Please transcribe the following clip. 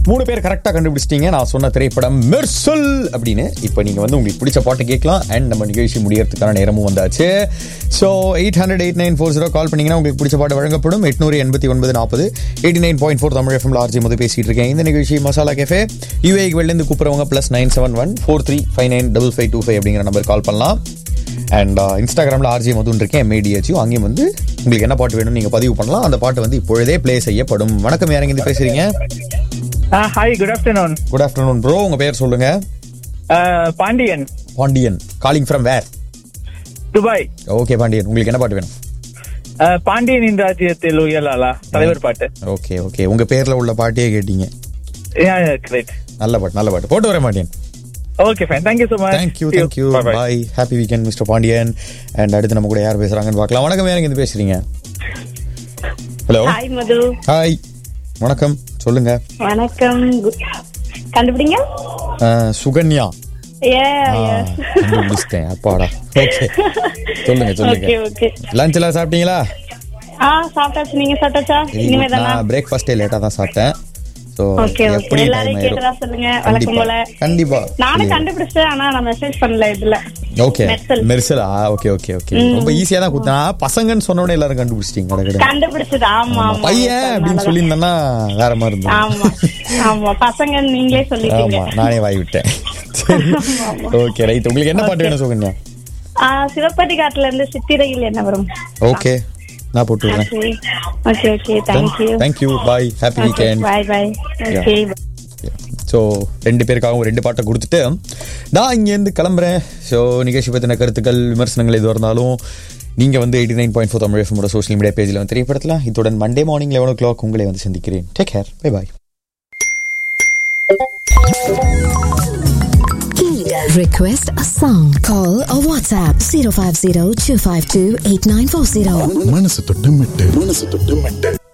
மூணு பேர் கரெக்டாக கண்டுபிடிச்சிட்டீங்க நான் சொன்ன திரைப்படம் மெர்சல் அப்படின்னு இப்போ நீங்கள் வந்து உங்களுக்கு பிடிச்ச பாட்டு கேட்கலாம் அண்ட் நம்ம நிகழ்ச்சி முடியறதுக்கான நேரமும் வந்தாச்சு so eight hundred eight nine four zero call பண்ணீங்கன்னா உங்களுக்கு பிடிச்ச பாட்டு வழங்கப்படும் எட்நூறு எண்பத்தி ஒன்பது நாற்பது eighty nine point four Tamil எஃப்எம்ல ஆர்ஜி முதல் பேசிட்டு இருக்கேன் இந்த நிகழ்ச்சி மசாலா கேஃபே யூஏக்கு வெளிலேருந்து கூப்பிட்றவங்க plus nine seven one four three five nine double five two five அப்படிங்கிற நம்பர் கால் பண்ணலாம் அண்ட் இன்ஸ்டாகிராமில் ஆர்ஜி மதுன்னு இருக்கேன் எம்ஏடிஹெச்சும் அங்கேயும் வந்து உங்களுக்கு என்ன பாட்டு வேணும் நீங்கள் பதிவு பண்ணலாம் அந்த பாட்டு வந்து இப்பொழுதே ப்ளே செய்யப்படும் வணக்கம் யாருங்க இருந்து பேசுறீங்க hi good afternoon good afternoon bro உங்க பேர் சொல்லுங்க Pandian Pandian calling from where Dubai okay Pandian உங்களுக்கு என்ன பாட்டு வேணும் அஹ், பாண்டியனின் ராஜ்யத்தில் உயலாளா தலைவர் பாட்டு ஓகே ஓகே உங்க பேர்ல உள்ள பாட்டையே கேட்டீங்க கிரேட் நல்ல பாட்டு நல்ல பாட்டு போட்டு வரேன் Pandian okay fine thank you so much thank you thank you bye happy weekend mister Pandian and அடுத்து நம்ம கூட யார் பேசுறாங்கன்னு பார்க்கலாம் வணக்கம் யாருங்க இருந்து பேசுறீங்க ஹலோ ஹாய் மது ஹாய் வணக்கம் சொல்லுங்க வணக்கம் கு- கண்டுபிடிங்க அஹ், சுகன்யா ஏ ஆ, கண்டுபிடிச்சிட்டேன் அப்பாடா ஓகே சொல்லுங்க சொல்லுங்க ஓகே ஓகே லஞ்ச் எல்லாம் சாப்பிட்டீங்களா ஆ சாப்பிட்டாச்சு நீங்க சாப்பிட்டாச்சா இனிமே தானா நான் பிரேக்ஃபாஸ்டே லேட்டா தான் சாப்பிட்டேன் ஸோ ஓகே ஓகே எல்லாரையும் கேட்டதா சொல்லுங்க வழக்கம் போல கண்டிப்பா நானும் கண்டுபிடிச்சேன் ஆனா நான் மெசேஜ் பண்ணல இதுல ஓகே மெர்சல். மெர்சலா ஓகே ஓகே ஓகே ரொம்ப ஈஸியா தான் குத்தா பசங்கன்னு சொன்ன உடனே எல்லாரும் கண்டுபிடிச்சிட்டீங்க கடை கடை கண்டுபிடிச்சது ஆமா ஆமா பையன் அப்படின்னு சொல்லியிருந்தேன்னா வேற மாதிரி இருந்தது ஆமா ஆமா பசங்க நீங்களே சொல்லிட்டீங்க ஆமா நானே வாய் விட்டேன் ஓகே ரைட் உங்களுக்கு என்ன பாட்டு வேணும் சுகன்யா ஆ, சிவப்பதி காட்டுல இருந்து சித்திரையில் என்ன வரும் ஓகே நான் போட்டு விடுறேன் okay okay thank you thank you bye happy weekend bye bye okay so ரெண்டு பேருக்காகவும் ரெண்டு பாட்டை கொடுத்துட்டு நான் இங்கேருந்து கிளம்புறேன் ஸோ நிகழ்ச்சி பற்றின கருத்துக்கள் விமர்சனங்கள் எதுவாக இருந்தாலும் நீங்கள் வந்து eighty nine point four Tamil எஃப்எமோட சோஷியல் மீடியா பேஜில் வந்து தெரியப்படுத்தலாம் இத்துடன் Monday morning eleven o'clock உங்களை வந்து சந்திக்கிறேன் take care bye bye Request a song. Call or WhatsApp 050 252 8940. மனசு தொட்டு மெட்டு மனசு தொட்டு மெட்டு